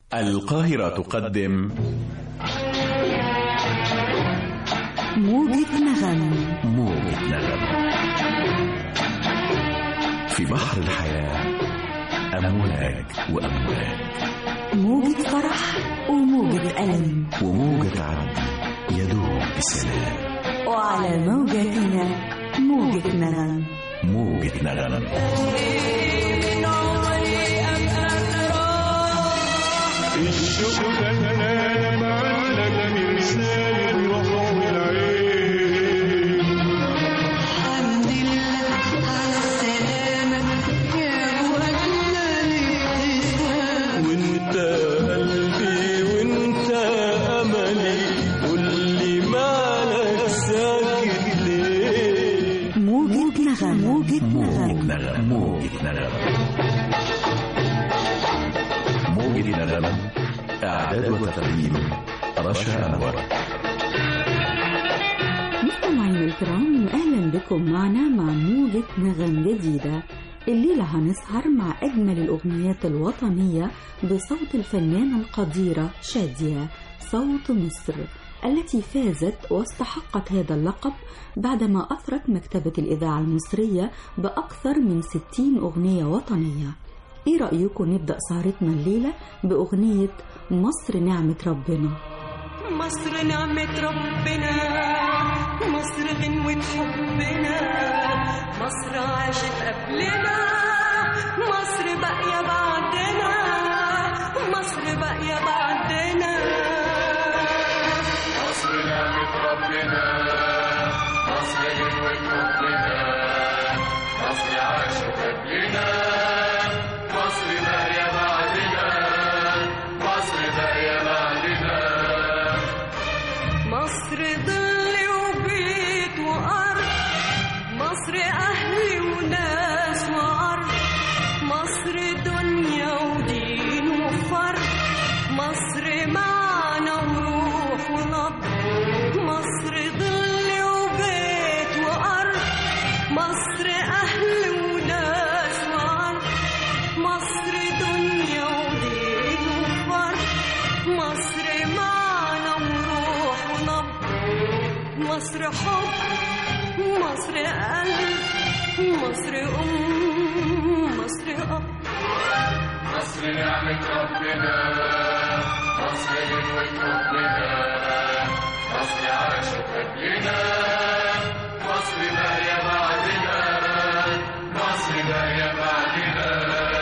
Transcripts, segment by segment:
القاهرة تقدم موجة نغم موجة نغم في بحر الحياة أمواج وأمواج موجة فرح وموجة ألم وموجة عدل يدوب بسلام وعلى موجتنا موجة نغم موجة نغم الشوق خلانا معلق مرسال الروح والعين الحمد لله على السلامة يا وجنا الابتسام وانت قلبي وانت املي قول لي مالك ساكت ليه موجة نغم موجة موجة نغم نغم موجة نغم موجة نغم إعداد وتقديم رشا أنور مستمعينا الكرام أهلا بكم معنا مع موجة نغم جديدة الليلة هنسهر مع أجمل الأغنيات الوطنية بصوت الفنانة القديرة شادية صوت مصر التي فازت واستحقت هذا اللقب بعدما أثرت مكتبة الإذاعة المصرية بأكثر من 60 أغنية وطنية إيه رأيكم نبدأ سهرتنا الليلة بأغنية مصر نعمة ربنا مصر نعمة ربنا مصر غنوة حبنا مصر عاشت قبلنا مصر باقية بعدنا مصر باقية بعدنا مصر نعمة ربنا مصر غنوة حبنا مصر عاشت قبلنا مصر باقية بعدنا مصر باقية بعدنا مصر ظل وبيت وأرض مصر أهل وناس وأرض مصر دنيا ودين وفرد مصر معنى وروح ونبض مصر ظل وبيت وأرض مصر أهل وناس وأرض مصر دنيا ودين وفرد مصر معنى وروح ونبض مصر حب مصر قلب مصر أم مصر أب مصر نعمة ربنا مصر غنوة حبنا مصر عاشت قبلنا مصر باقية بعدنا مصر باقية بعدنا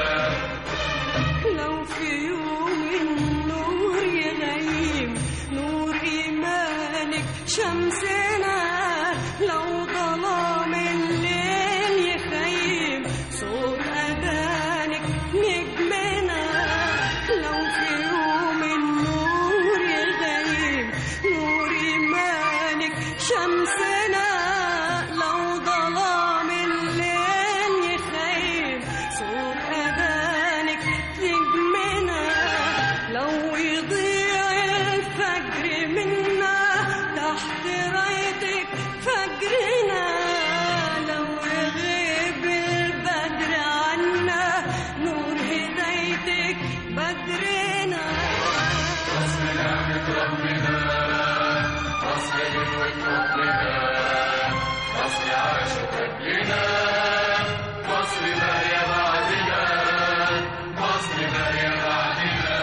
لو في يوم النور يغيم نور إيمانك شمسنا لو ظلام الليل يخيم صوت أذانك نجمنا لو في يوم النور يغيم نور إيمانك شمسنا لو ظلام الليل يخيم صوت أذانك نجمنا لو يضيع الفجر منا تحت رايتك فجرنا لو يغيب البدر عنا نور هدايتك بدرنا مصر نعمة ربنا مصر غنوة حبنا مصر عاشت قبلنا مصر باقية بعدنا مصر باقية بعدنا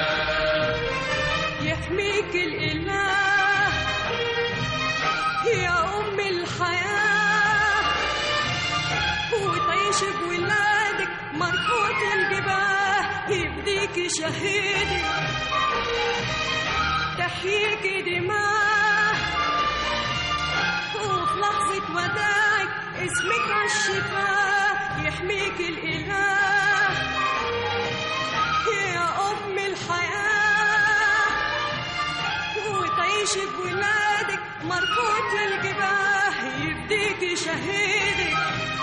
يحميك الإله يا أم الحياة وتعيش بولادك مرفوض الجباه يفديك شهيدك تحييك دماء وفي لحظة وداعك اسمك عالشفاه يحميك الإله يا أم الحياة وتعيش بولادك مرفوض الجباه يفديك شهيدك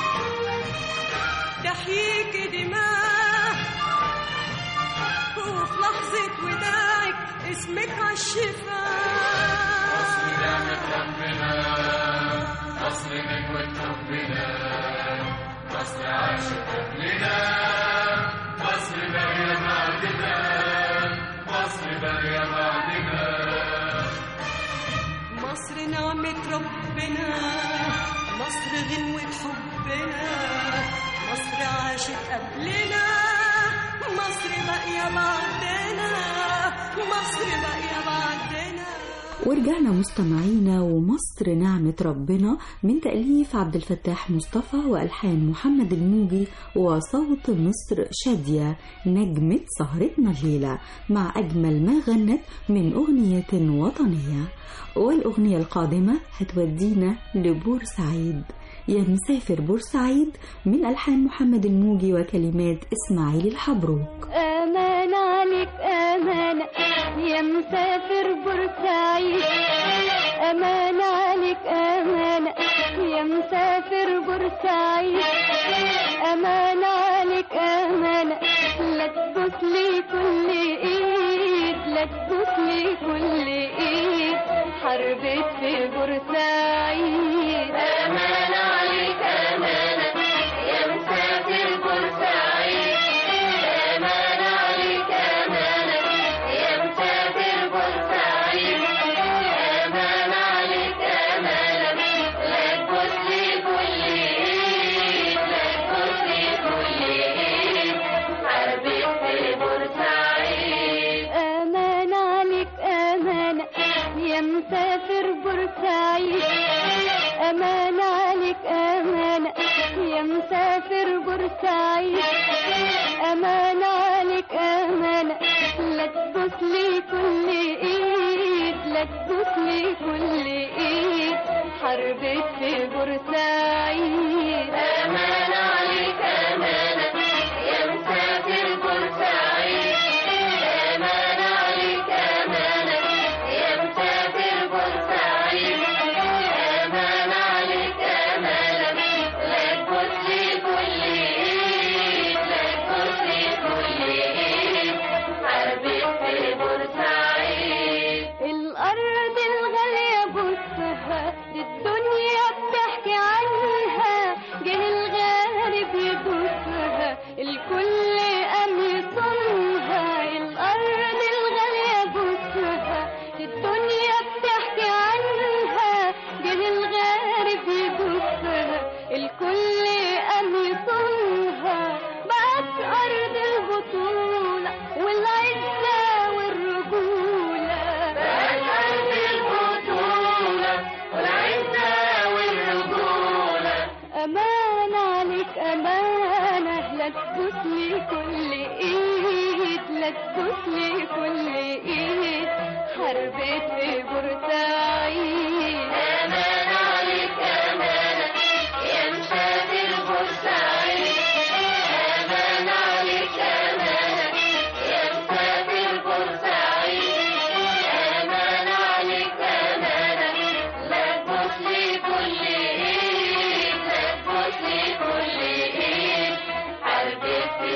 تحييك دماء وفي لحظة وداعك اسمك عالشفاه نعمة ربنا مصر غنوة حبنا مصر عاشت قبلنا مصر باقية بعدنا عزة ربنا مصر غنوة حبنا مصر عاشت قبلنا مصر باقية بعدنا مصر باقية بعدنا ورجعنا مستمعينا ومصر نعمة ربنا من تأليف عبد الفتاح مصطفى وألحان محمد الموجي وصوت مصر شادية نجمة سهرتنا الليلة مع أجمل ما غنت من أغنية وطنية والأغنية القادمة هتودينا لبورسعيد يا مسافر بورسعيد من ألحان محمد الموجي وكلمات إسماعيل الحبروك أمان عليك أمانة يا مسافر بورسعيد أمان عليك أمانة يا مسافر بورسعيد أمان عليك أمانة لا تبوس لي كل إيد لا تبوس لي كل إيد حربت في بورسعيد أمان عليك أمانة يا مسافر بورسعيد أمان عليك أمانة يا مسافر بورسعيد أمان عليك أمانة لا تبوس لي كل إيد لا تبوس لي كل إيد حربت في بورسعيد أمان عليك أمانة يا مسافر بورسعيد أمان عليك أمانة يا مسافر بورسعيد أمان عليك أمانة لا تبوس لي كل إيد لا تبوس لي كل إيد حربت في بورسعيد أمان عليك أمانة يا مسافر بورسعيد أمان عليك أمانة يا مسافر بورسعيد أمان عليك أمانة لا تبوس لي كل إيد لا تبوس لي كل إيد حربت في بورسعيد الأرض الغالية بصها دي الدنيا بتحكي عنها جه الغارب يبصها الكل قام يصونها الأرض الغالية بصها دي الدنيا بتحكي عنها جه الغارب يبصها الكل قام يصونها بقت أرض البطولة والعزة والرجولة بقت أرض البطولة والعزة والرجولة أمان عليك أمانة لا تبوس لي كل إيد لا تبوس لي كل إيد حربت في بورسعيد أمان عليك أمانة يا مسافر بورسعيد أمان عليك أمانة يا مسافر بورسعيد أمان عليك أمانة لا تبوس لي كل إيد لا تبوس لي كل إيد حربت في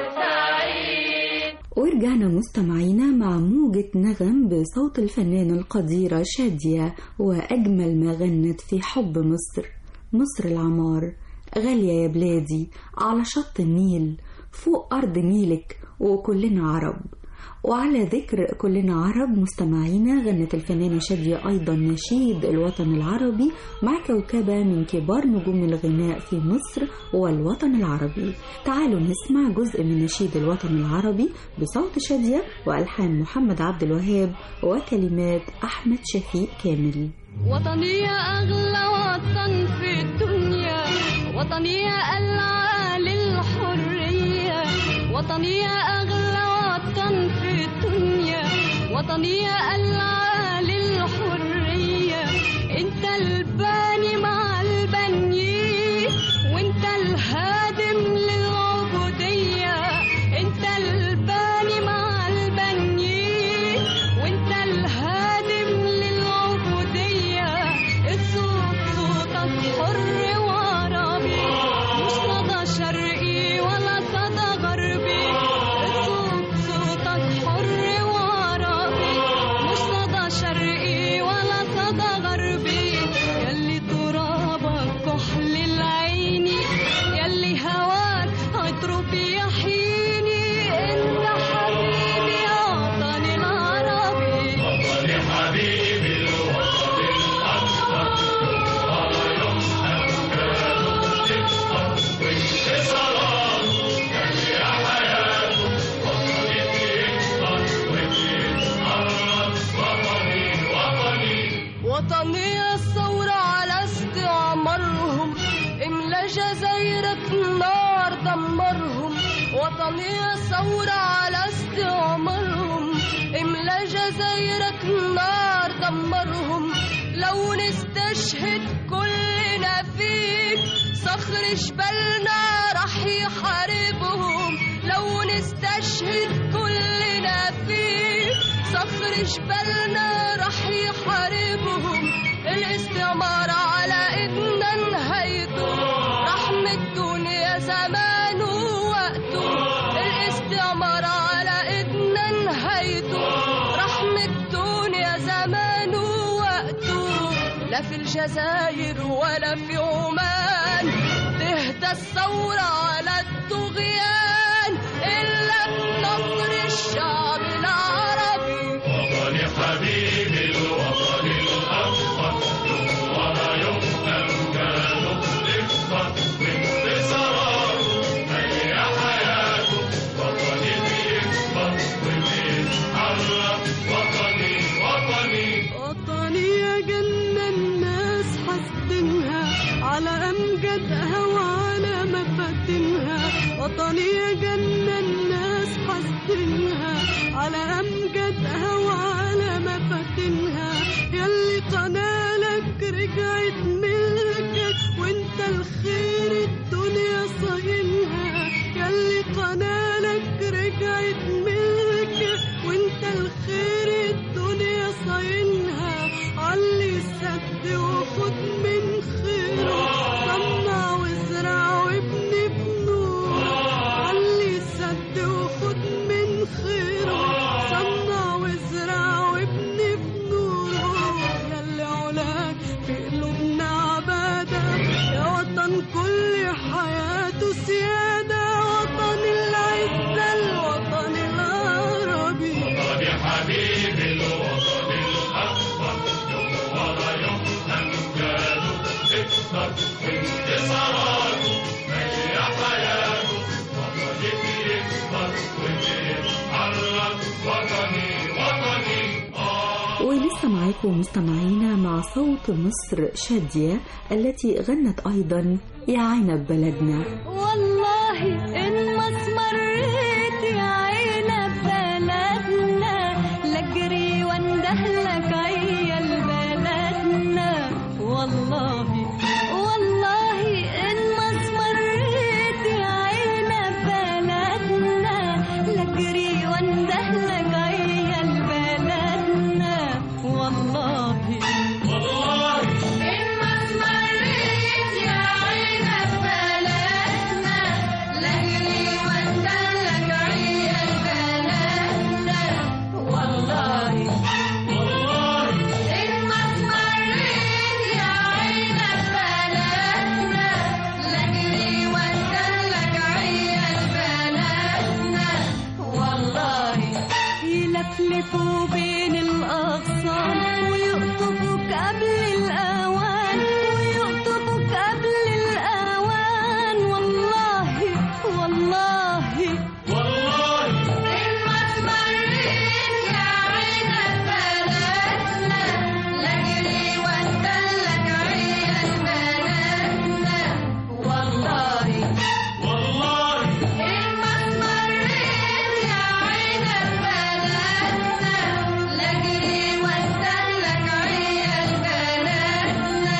بورسعيد ورجعنا مستمعينا مع موجة نغم بصوت الفنانة القديرة شادية وأجمل ما غنت في حب مصر مصر العمار غالية يا بلادي على شط النيل فوق أرض نيلك وكلنا عرب وعلى ذكر كلنا عرب مستمعينا غنت الفنانة شادية أيضا نشيد الوطن العربي مع كوكبة من كبار نجوم الغناء في مصر والوطن العربي تعالوا نسمع جزء من نشيد الوطن العربي بصوت شادية وألحان محمد عبد الوهاب وكلمات أحمد شفيق كامل وطني يا أغلى وطن في الدنيا وطني يا ألعى للحرية وطني يا أغلى وطن في الدنيا وطني يا ألعى للحرية انت الباني مع البنيين وانت الهادم للعبودية انت الباني مع البنيين وانت الهادم للعبودية الصوت صوتك حر وعربي مش صدى شرقي ولا صدى غربي الصوت صوتك حر وعربي مش صدى شرقي ولا صدى غربي يلي ترابك كحل العين يلي هواك عطرب يحييني انت حبيبي يا وطني العربي وطني حبيبي الوطن الأكثر جزايرك نار دمرهم لو نستشهد كلنا فيك صخر جبلنا رح يحاربهم لو نستشهد كلنا فيك صخر جبلنا رح يحاربهم الاستعمار على ايدنا نهايته رحمة الدنيا زمان ووقته الاستعمار على ايدنا نهايته رحمة الدنيا زمان ووقته لا في الجزائر ولا في عمان تهدى الثورة على الطغيان إلا بنصر الشعب العربي وطني حبيبي الوطن الأكبر يوم ورا يوم أمجاده تكبر وانتصاراته هيا حياته وطني بيكبر وبيتحرك وطني وطني وطني يا جنة الناس حاسدينها على أمجادها وعلى مفاتنها وطني يا جنة الناس حاسدينها على أمجادها وعلى مفاتنها يلي قنالك رجعت ملكك وانت الخير الدنيا صاينها يلي قنالك رجعت ملكك وانت الخير الدنيا صاينها علي السد وخد من خيره صنع وازرع وابني بنور علي السد وخد من خيره صنع وازرع وابني بنور يلي علاك في قلوبنا عبادة يا وطن كل حياته سيادة وطن العزة الوطن العربي وطني حبيبي الوطن الأكبر يوم ورا يوم أمجاده تكبر وانتصاراته هيا حياته وطني بيكبر وبيتحرك وطني وطني آه ولسه معاكم مستمعينا مع صوت مصر شادية التي غنت أيضا يا عنب بلدنا والله إن ما اسمريت يا عينة بلدنا لجري واندهلك عيال بلدنا والله والله إن ما اسمريت يا عينة بلدنا لجري واندهلك عيال بلدنا والله إن ما اسمريت يا عينة بلدنا لجري واندهلك عيال بلدنا والله إن ما اسمريت يا عينة بلدنا لجري واندهلك عيال بلدنا والله يلفلفوا بين الأغصان ويقطفوك قبل الأوان ويقطفوك قبل الأوان والله والله والله إن ما اسمريت يا عينة بلدنا لجري واندلك عيال بلدنا والله والله إن ما اسمريت يا عينة بلدنا لجري واندلك عيال بلدنا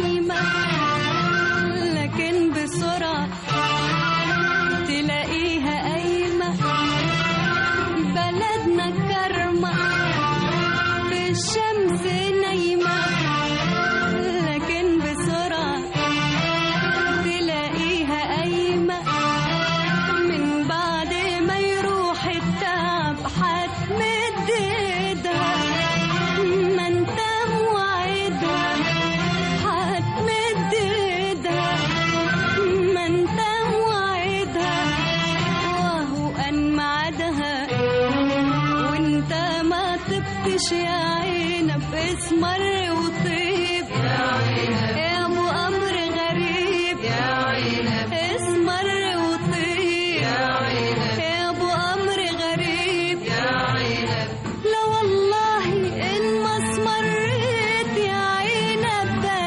نايمة لكن بسرعة تلاقيها قايمة بلدنا كرمة في الشمس نايمة لكن بسرعة تلاقيها قايمة من بعد ما يروح التعب هتمد ايدها ما انت موعدها هتمد ايدها ما انت موعدها وهو ان ميعادها وانت ما طبتش يا عينب اسمر وطيب يا عينب يا ابو امر غريب يا عينب اسمر وطيب يا عينب يا ابو امر غريب يا عينب لا والله ان ما اسمريت يا عينب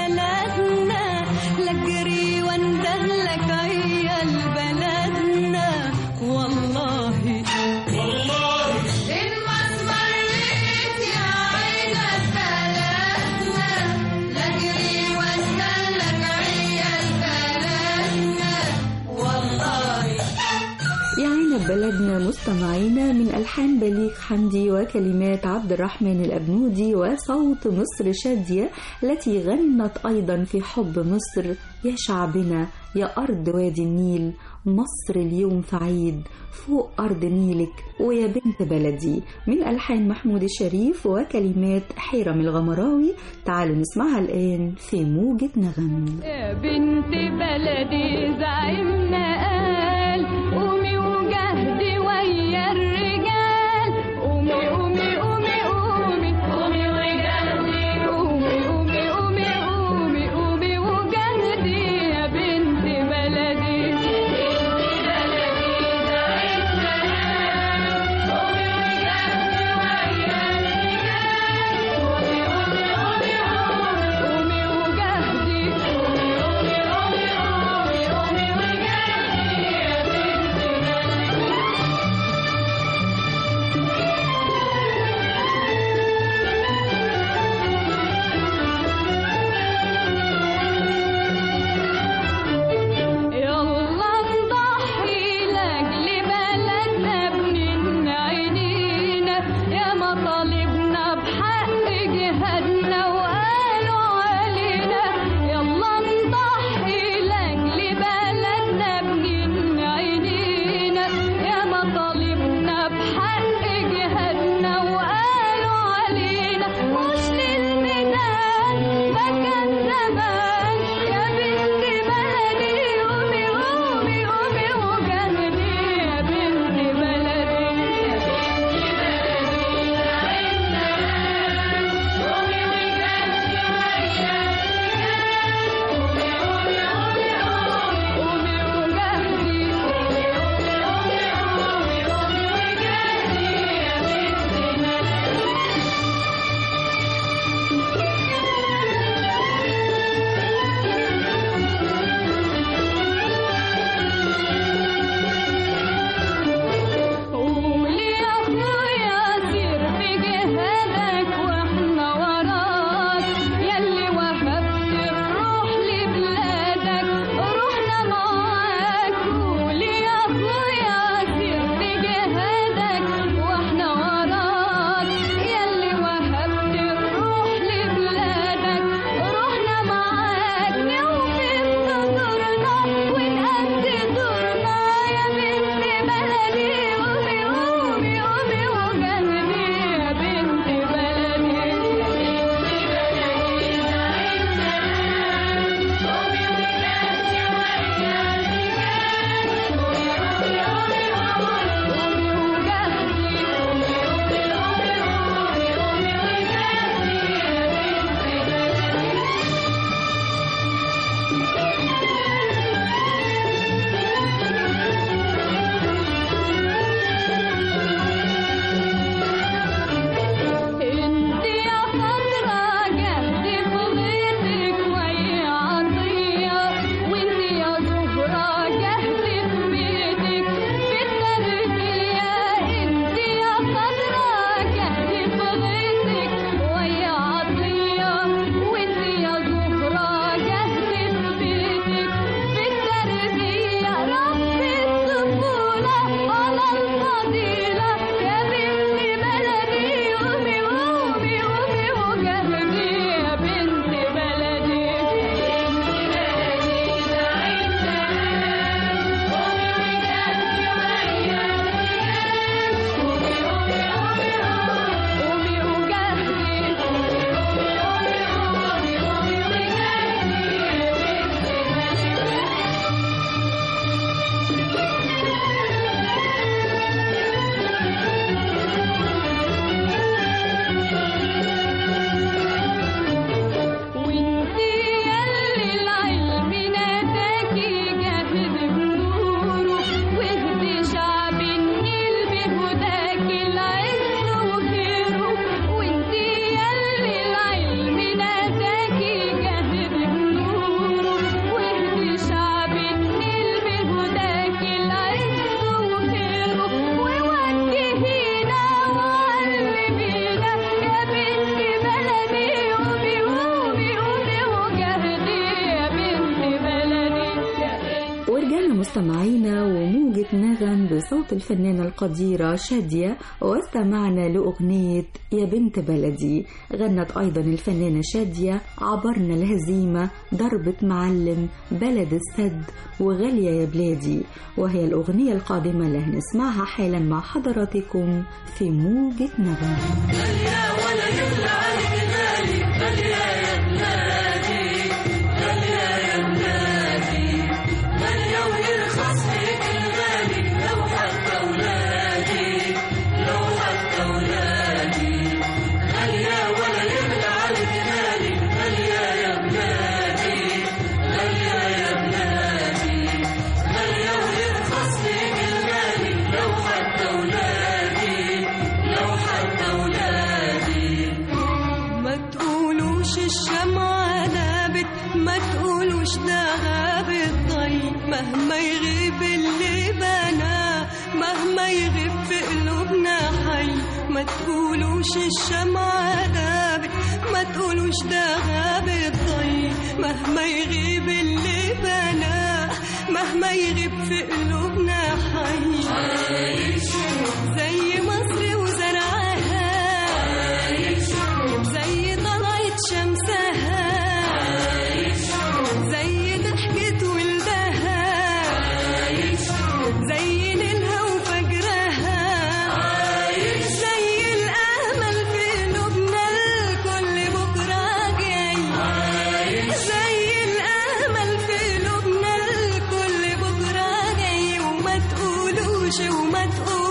بلدنا لجري واندهلك عيال بلدنا والله والله إن ما اسمريت يا عينك بلدنا لجري واستنلك عيال بلدنا والله يا عنب بلدنا مستمعينا من ألحان بليغ حمدي وكلمات عبد الرحمن الأبنودي وصوت مصر شادية التي غنت أيضا في حب مصر يا شعبنا يا أرض وادي النيل مصر اليوم في عيد فوق أرض نيلك ويا بنت بلدي من ألحان محمود الشريف وكلمات حيرم الغمراوي تعالوا نسمعها الآن في موجة نغم يا بنت بلدي زعيمنا قال قومي وجهدي ويا الرجال قومي قومي قومي قومي قومي وجهدي قومي قومي قومي قومي قومي وجهدي يا بنت بلدي بنت بلدي زعيمنا قال قومي وجهدي ويا الرجال قومي قومي قومي قومي قومي وجهدي قومي قومي قومي قومي قومي وجهدي مستمعينا وموجة نغم بصوت الفنانة القديرة شادية واستمعنا لأغنية يا بنت بلدي غنت أيضا الفنانة شادية عبرنا الهزيمة ضربة معلم بلد السد وغالية يا بلادي وهي الأغنية القادمة اللي هنسمعها حالا مع حضراتكم في موجة نغم ما تقولوش الشمعة غابت ما تقولوش ده غاب الطيب مهما يغيب اللي بنا مهما يغيب في قلوبنا حي ما تقولوش الشمعة غابت ما تقولوش ده غاب الطيب مهما يغيب اللي بنا مهما يغيب في قلوبنا حي زي مصر وزرعها زي طلعت شمسها زي ضحكة ولدها زي نيلها وفجرها زي الأمل في قلوبنا الكل بكرة جاي زي الأمل في قلوبنا الكل بكرة جاي وما تقولوش وما تقولوش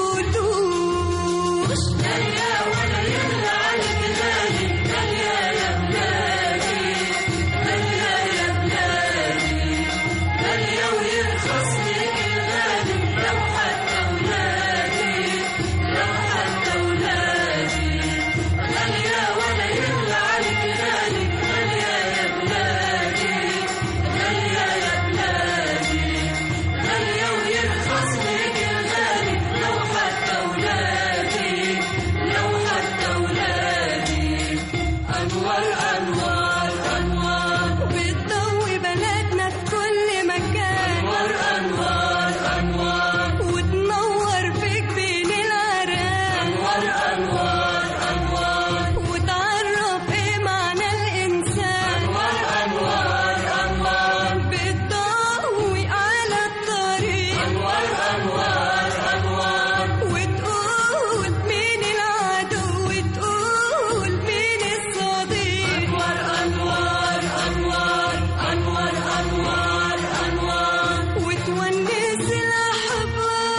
بتضوي بلدنا في كل مكان أنوار أنوار أنوار وتنور فيك بين العرام أنوار أنوار أنوار وتعرف إيه معنى الإنسان أنوار أنوار أنوار بتضوي على الطريق أنوار أنوار أنوار وتقول مين العدو وتقول مين الصديق أنوار أنوار أنوار أنوار أنوار أنوار وتونس الأحباب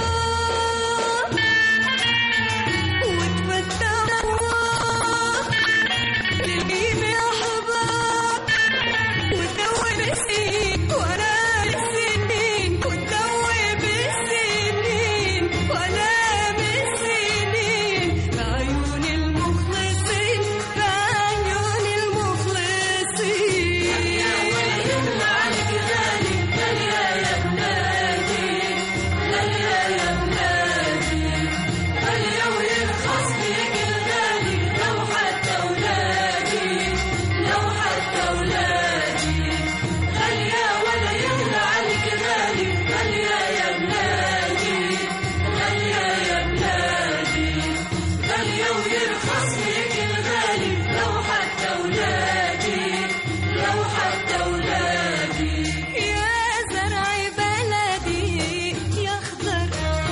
وتفتح أبواب تجيب الأحباب وتدوب السنين ورا السنين وتدوب السنين ولا بالسنين بعيون المخلصين بعيون المخلصين يا ولد عليك غالي غالية يا بلادي غالية يا بلادي غالية ويرخص ليك الغالي لو حتى ولادي لو حتى ولادي غالية ولا يغلى عليك غالي غالية يا بلادي غالية يا بلادي غالية ويرخص ليك الغالي لو حتى ولادي لو حتى ولادي يا زرع بلدي يا خضر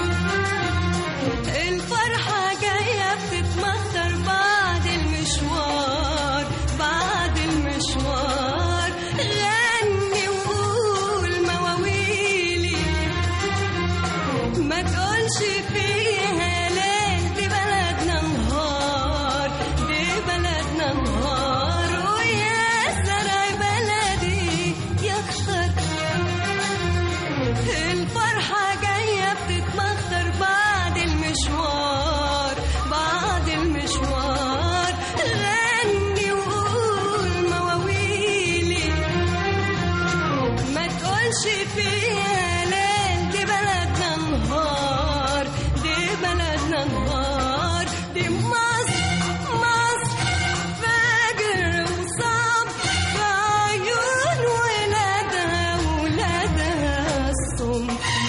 الفرحة جاية بتتمخر بعد المشوار بعد المشوار غني وقول مواويلي ما تقولش فيها ليه دي بلدنا نهار دي بلدنا نهار ويا زرع بلدي يا خضر الفرحة جاية بتتمخر بعد المشوار بعد المشوار غني وقول مواويلي ما تقولش فيها ليل دي بلدنا نهار دي بلدنا نهار دي مصر مصر فجر وصعب في عيون ولادها ولادها الصم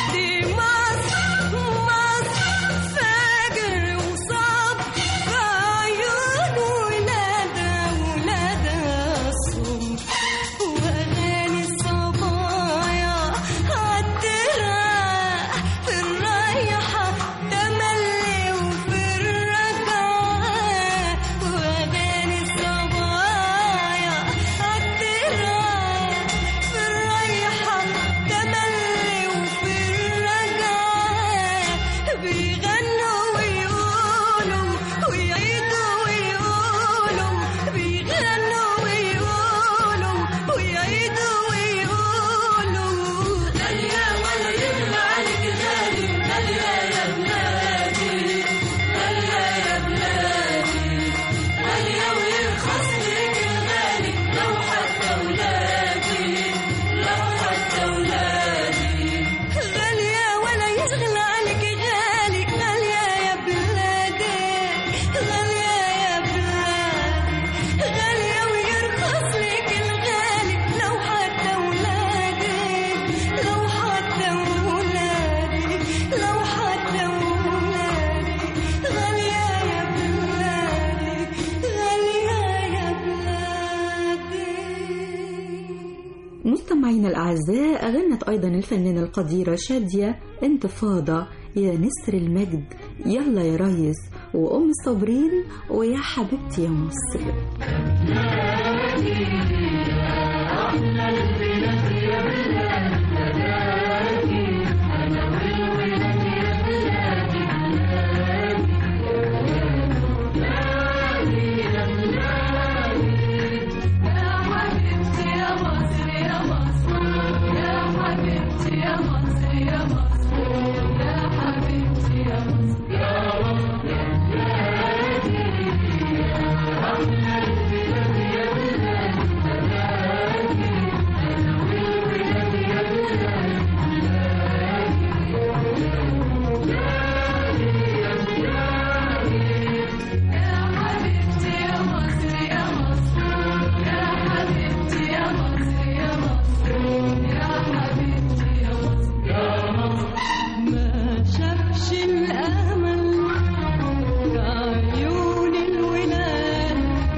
مستمعينا الأعزاء غنت أيضا الفنانة القديرة شادية انتفاضة يا نسر المجد يلا يا ريس وأم الصابرين ويا حبيبتي يا مصر ما شافش الأمل في عيون الولاد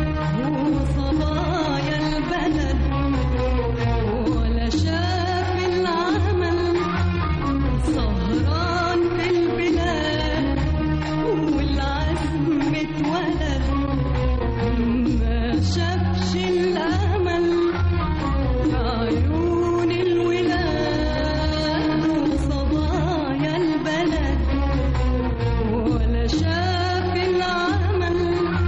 وصبايا البلد ولا شاف العمل سهران في البلاد والعزم اتولد ما شافش الأمل في عيون الولاد وصبايا البلد ولا شاف العمل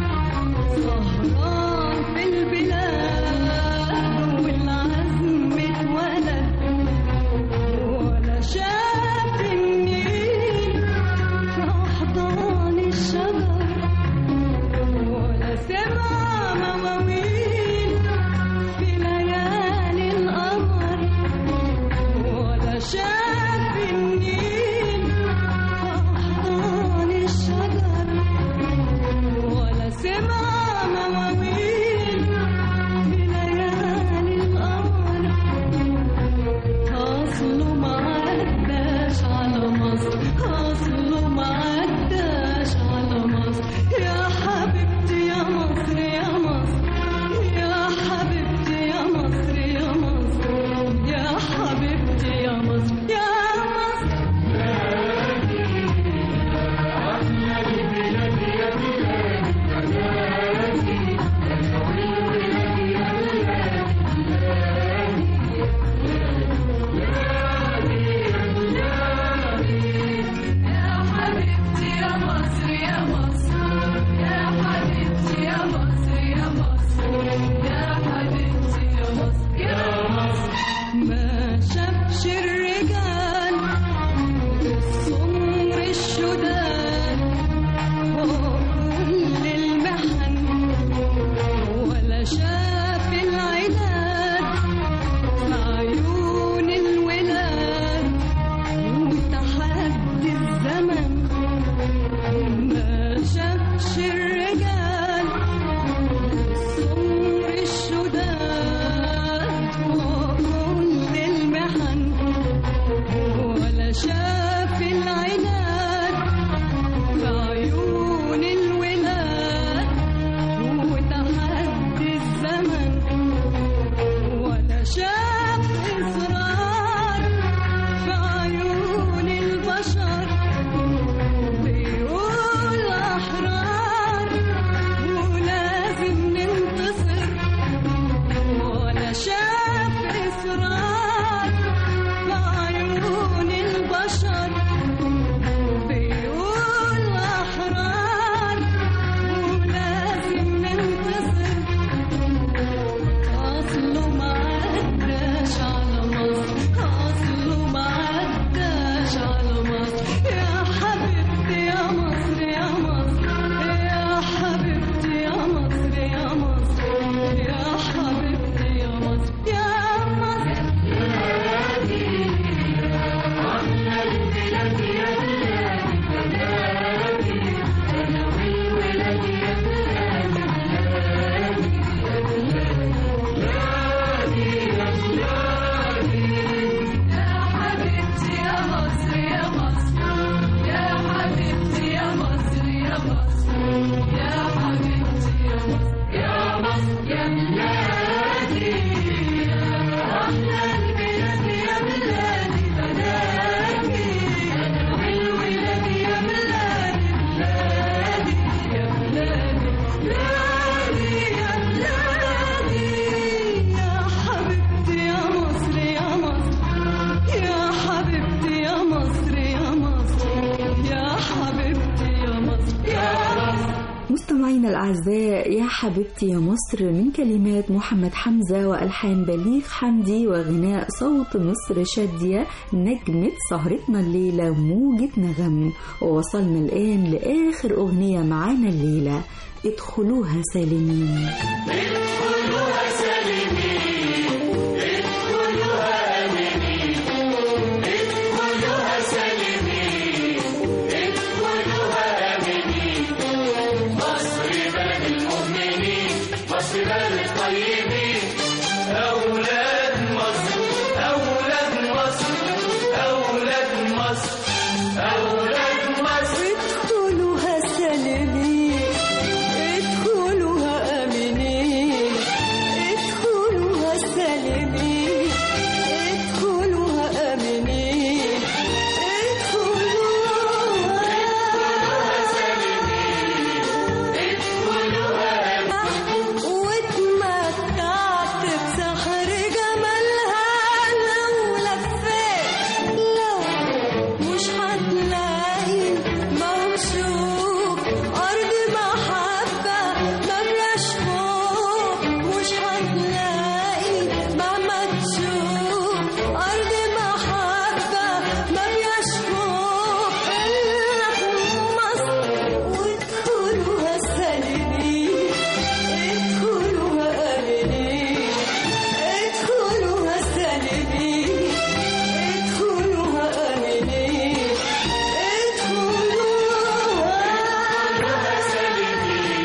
سهران في البلاد والعزم اتولد ولا شاف النيل في أحضان الشجر ولا سمع مواويل في ليالي القمر ولا شاف النيل في أحضان الشجر ولا سمع مواويل في ليالي القمر أصله ما عداش على مصر أصله ما عداش على مصر يا حبيبتي يا مصر يا مصر يا حبيبتي يا مصر يا مصر يا حبيبتي يا مصر مستمعينا الأعزاء يا حبيبتي يا مصر من كلمات محمد حمزة وألحان بليغ حمدي وغناء صوت مصر شادية نجمة سهرتنا الليلة موجة نغم ووصلنا الآن لآخر أغنية معانا الليلة ادخلوها سالمين أولاد مصر أولاد مصر أولاد مصر أولاد مصر ادخلوها سالمين ادخلوها آمنين ادخلوها سالمين ادخلوها آمنين ادخلوها واتمتعت بسحر جمالها لو لفيت لو مش هتلاقي موصوف أرض محبة ما فيهاش خوف مش هتلاقي مهما تشوف أرض محبة ما فيهاش خوف إلا في مصر وادخلوها سالمين ادخلوها آمنين ادخلوها سالمين ادخلوها آمنين ادخلوها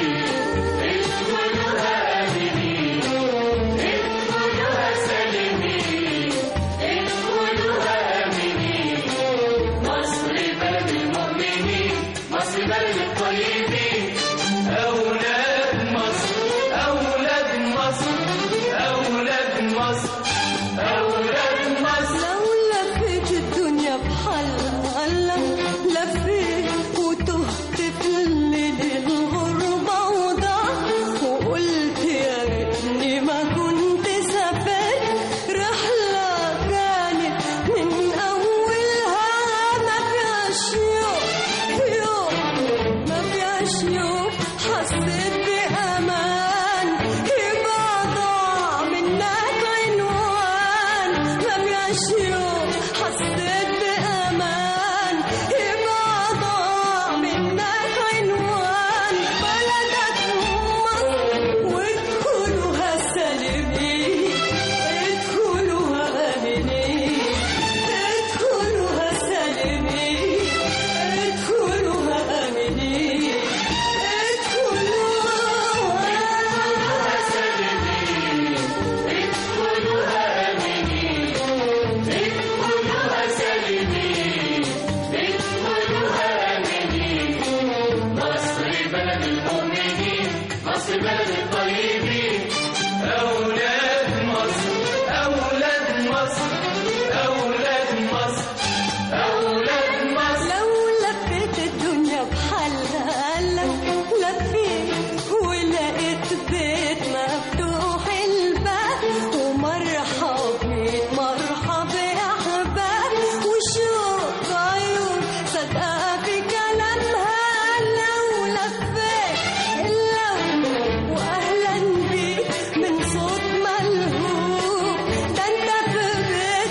مصر بلد الطيبين أولاد مصر أولاد مصر أولاد مصر أولاد مصر لو لفيت الدنيا بحالها لو لفيت وتهت في الليل الغربة وضعت وقلت يا ريتني ما كنت سافرت رحلة كانت من أولها ما فيهاش يوم يوم ما فيهاش يوم حسيت بأمان يبقى ضاع منك عنوان ما فيهاش يوم حسيت بأمان يبقى ضاع منك عنوان بلدك مصر وادخلوها سالمين ادخلوها آمنين ادخلوها سالمين ادخلوها آمنين ادخلوها مصر بلد المؤمنين مصر بلد الطيبين أولاد مصر أولاد مصر أولاد مصر أولاد مصر لو لفيت الدنيا بحالها لو لفيت ولقيت بيت مفتوح الباب ومرحب بيك مرحب يا احباب وشوق عيون صدقة في كلامها لو لفيت لو واهلا بيك من صوت ملهوب ده انت في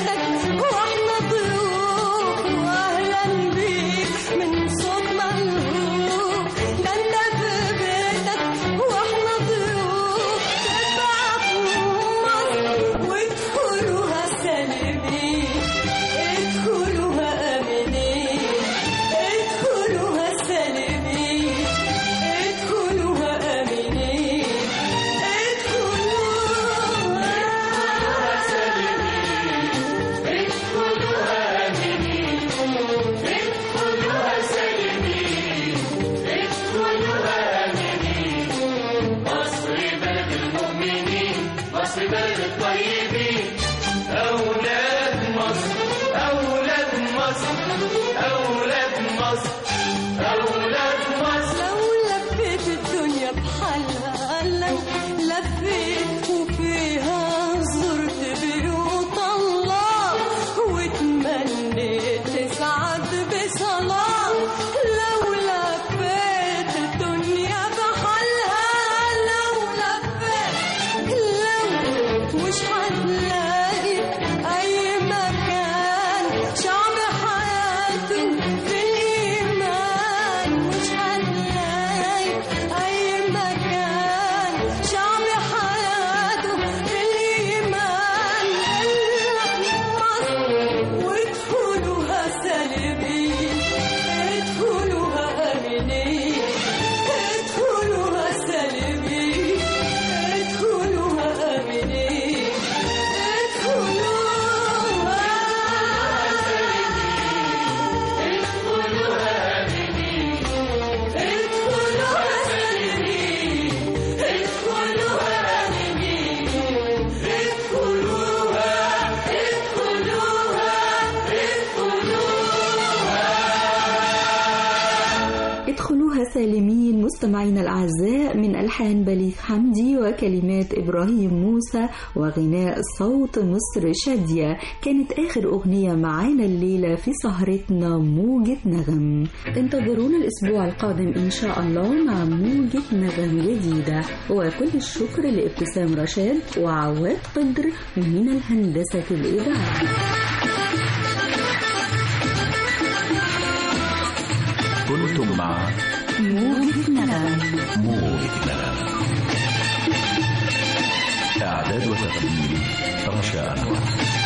سالمين مستمعينا الأعزاء من ألحان بليغ حمدي وكلمات إبراهيم موسى وغناء صوت مصر شادية كانت آخر أغنية معانا الليلة في سهرتنا موجة نغم انتظرونا الأسبوع القادم إن شاء الله مع موجة نغم جديدة وكل الشكر لابتسام رشاد وعواد قدر من الهندسة الإذاعية كنتم مع موجة نغم موجة نغم إعداد وتقديم رشا أنور